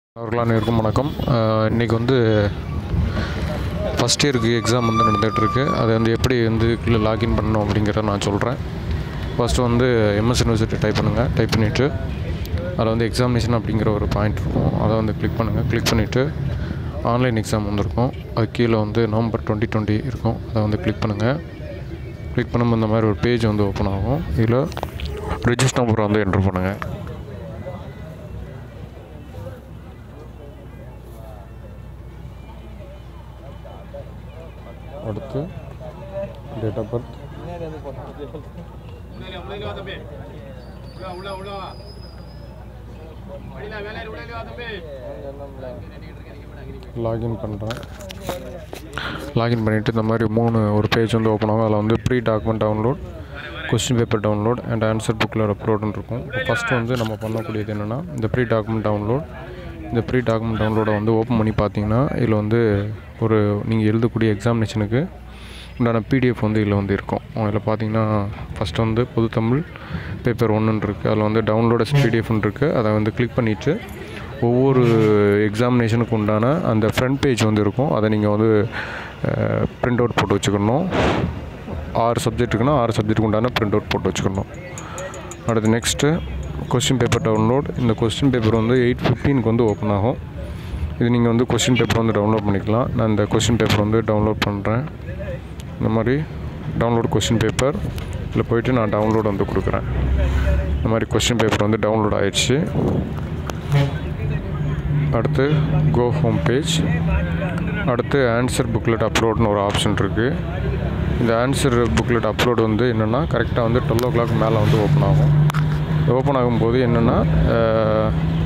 அவர்கள் அனைவருக்கும் வணக்கம் இன்றைக்கி வந்து ஃபஸ்ட் இயருக்கு எக்ஸாம் வந்து நடந்துகிட்ருக்கு அதை வந்து எப்படி வந்து கீழே லாகின் பண்ணணும் அப்படிங்கிறத நான் சொல்கிறேன் ஃபஸ்ட்டு வந்து எம்எஸ் யூனிவர்சிட்டி டைப் பண்ணுங்கள் டைப் பண்ணிவிட்டு அதில் வந்து எக்ஸாமினேஷன் அப்படிங்கிற ஒரு பாயிண்ட் இருக்கும் அதை வந்து கிளிக் பண்ணுங்கள் கிளிக் பண்ணிவிட்டு ஆன்லைன் எக்ஸாம் வந்திருக்கும் அது கீழே வந்து நவம்பர் டுவெண்ட்டி டுவெண்ட்டி இருக்கும் அதை வந்து கிளிக் பண்ணுங்கள் கிளிக் பண்ணும்போது இந்த மாதிரி ஒரு பேஜ் வந்து ஓப்பன் ஆகும் இதில் ரிஜிஸ்டர் நம்பரை வந்து என்ட்ரு பண்ணுங்கள் அடுத்து டேட் ஆஃப் பர்த் உள்ள வா தம்பி உள்ள உள்ள உள்ள வா வெளியில வேலையில உள்ள வா தம்பி லாகின் பண்ணுறேன் லாகின் பண்ணிவிட்டு இந்த மாதிரி மூணு ஒரு பேஜ் வந்து ஓப்பன் ஆகும் அதில் வந்து pre document download question paper download and answer புக்கில் அப்லோடுன்னு இருக்கும் ஃபஸ்ட்டு வந்து நம்ம பண்ணக்கூடியது என்னென்னா இந்த ப்ரீ டாக்குமெண்ட் டவுன்லோட் இந்த ப்ரீ டாக்குமெண்ட் டவுன்லோடை வந்து ஓப்பன் பண்ணி பார்த்தீங்கன்னா இதில் வந்து ஒரு நீங்கள் எழுதக்கூடிய எக்ஸாமினேஷனுக்கு உண்டான பிடிஎஃப் வந்து இதில் வந்து இருக்கும் அதில் பார்த்தீங்கன்னா ஃபஸ்ட்டு வந்து பொது தமிழ் பேப்பர் ஒன்றுன்னு இருக்குது அதில் வந்து டவுன்லோட் பிடிஎஃப்னு இருக்குது அதை வந்து கிளிக் பண்ணிவிட்டு ஒவ்வொரு எக்ஸாமினேஷனுக்கு உண்டான அந்த ஃப்ரண்ட் பேஜ் வந்து இருக்கும் அதை நீங்கள் வந்து பிரிண்ட் அவுட் போட்டு வச்சுக்கணும் ஆறு சப்ஜெக்ட் இருக்குன்னா ஆறு சப்ஜெக்ட்டுக்கு உண்டான பிரிண்ட் அவுட் போட்டு வச்சுக்கணும் அடுத்து நெக்ஸ்ட்டு கொஸ்டின் பேப்பர் டவுன்லோட் இந்த கொஸ்டின் பேப்பர் வந்து எயிட் ஃபிஃப்டீனுக்கு வந்து ஓப்பன் ஆகும் இது நீங்கள் வந்து கொஸ்டின் பேப்பர் வந்து டவுன்லோட் பண்ணிக்கலாம் நான் இந்த கொஸ்டின் பேப்பர் வந்து டவுன்லோட் பண்ணுறேன் இந்த மாதிரி டவுன்லோட் கொஸ்டின் பேப்பர் இதில் போயிட்டு நான் டவுன்லோட் வந்து கொடுக்குறேன் இந்த மாதிரி கொஸ்டின் பேப்பர் வந்து டவுன்லோட் ஆயிடுச்சு அடுத்து கோ ஹோம் பேஜ் அடுத்து ஆன்சர் புக்லெட் அப்லோட்னு ஒரு ஆப்ஷன் இருக்குது இந்த ஆன்சர் புக்லெட் அப்லோட் வந்து என்னென்னா கரெக்டாக வந்து டுவெல் ஓ கிளாக் மேலே வந்து ஓப்பன் ஆகும் ஓப்பன் ஆகும்போது என்னென்னா